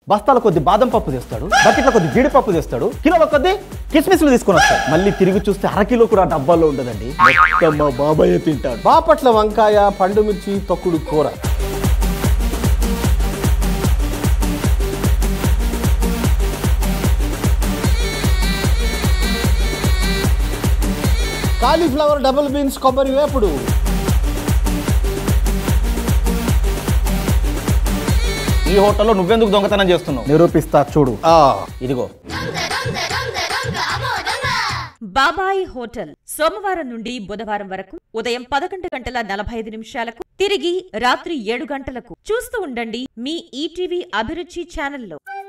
బస్తాల కొద్ది బాదం పప్పు తెస్తాడు బకెట్ల కొద్ది జీడిపప్పు తెస్తాడు కిలోల కొద్ది కిస్మిస్లు తీసుకొని వస్తాడు మళ్ళీ తిరిగి చూస్తే అరకిలో కూడా డబ్బాల్లో ఉండదండి మొత్తం మా బాబాయ్ తింటాడు బాపట్ల వంకాయ పండు మిర్చి తొక్కుడు కూర కాలీఫ్లవర్ డబుల్ బీన్స్ కొబ్బరి వేపుడు ఈ హోటల్లో నువ్వెందుకు దొంగతనం చేస్తున్నావు నిరూపిస్తా చూడు ఆ, ఇదిగో బాబాయ్ హోటల్ సోమవారం నుండి బుధవారం వరకు ఉదయం పదకొండు గంటల నలభై ఐదు నిమిషాలకు తిరిగి రాత్రి ఏడు గంటలకు చూస్తూ ఉండండి మీ ఈటీవీ అభిరుచి ఛానల్లో